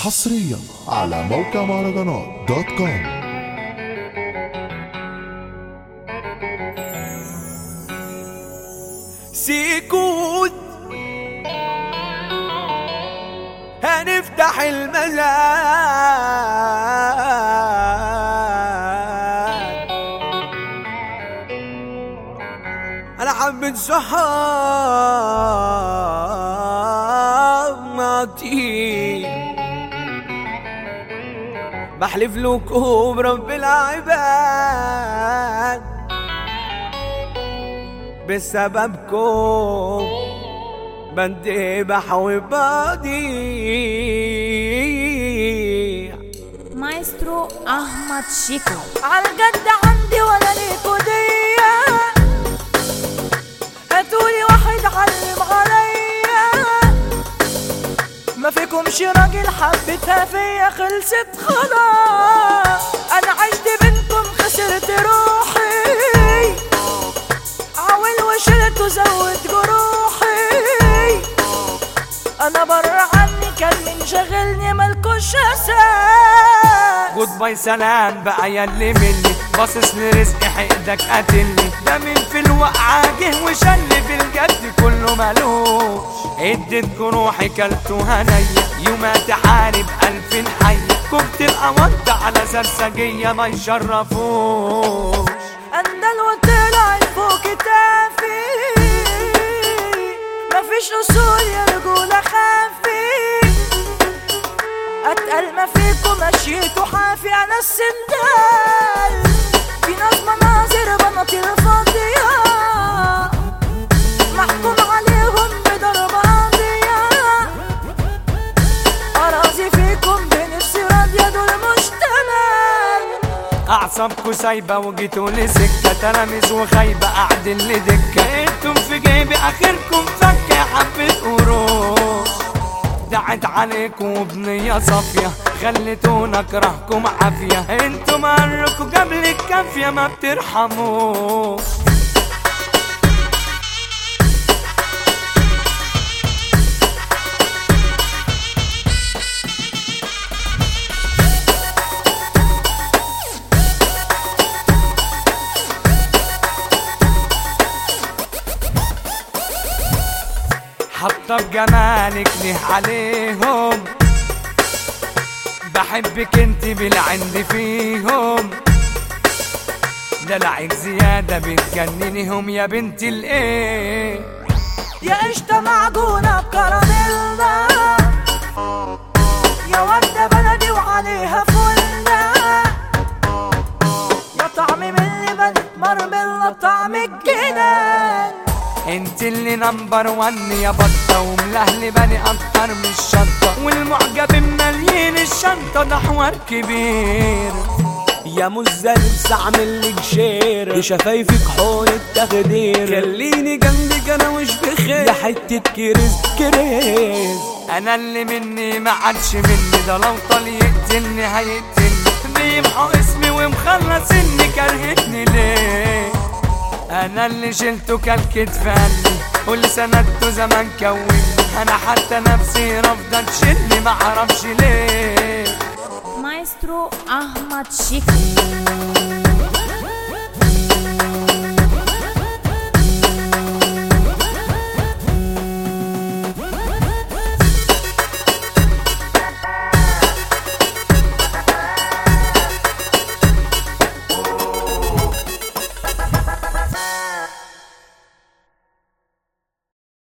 حصريا على موقع مهرجانات دوت كوم سيكون هنفتح المزاد انا حبة صحاب معطيه بحلف لكم برب العباد بسببكم بدي بحوي بضيع مايسترو احمد شيكو عالجد عندي ولا ليكوا دية هاتولي واحد علم عليا ما فيكمش راجل حبتها فيا خلصت خلاص انا عشت بينكم خسرت روحي عاول وشلت وزود جروحي انا بره عني كان من شاغلني مالكوش اساس جود باي سلام بقى يلي مني باصص لرزقي حقدك قاتلني ده مين في الوقعة جه وشل في الجد كله مالوش اديت جروحي كلته هنية يوم تحارب ألف حية كبت القوانت على سرسجية ما يشرفوش اندل وطلع فوق كتافي مفيش اصول يا رجولة خافي اتقل ما فيكم مشيتوا حافي انا السندال في ناس مناظر بناطيل فاضية محكوم عليهم بضرب قاضية اراضي فيكم بنفسي راضية دول مش تمام اعصابكوا سايبه وجيتوا لسكه تلاميذ وخايبه قاعدين لدكه انتم في جيبي اخركم فكه حبه قروش دعت عليكم بنية صافية خليتونا اكرهكم عافية انتم قركوا قبل الكافية ما بترحموش حاطة بجمالك ليه عليهم بحبك انت بالعند فيهم دلعك زيادة بتجننهم يا بنت الايه يا قشطة معجونة بكراميلا يا وردة بلدي وعليها فلة يا طعم من اللبن مرملة بطعم الجنان انت اللي نمبر ون يا بطة وملهلباني اكتر من الشطة والمعجب مليين الشنطة ده حوار كبير يا مزلز اعمل لك شير دي شفايفك حول التخدير خليني جنبك انا مش بخير يا حتة كريز كريز انا اللي مني ما عادش مني ده لو طال يقتلني هيقتلني بيمحوا اسمي ومخلص اني كرهتني ليه انا اللي شلته كالكتف قلبي واللي سندته زمان كوني انا حتى نفسي رافضه تشيلني ما اعرفش ليه مايسترو احمد شيكو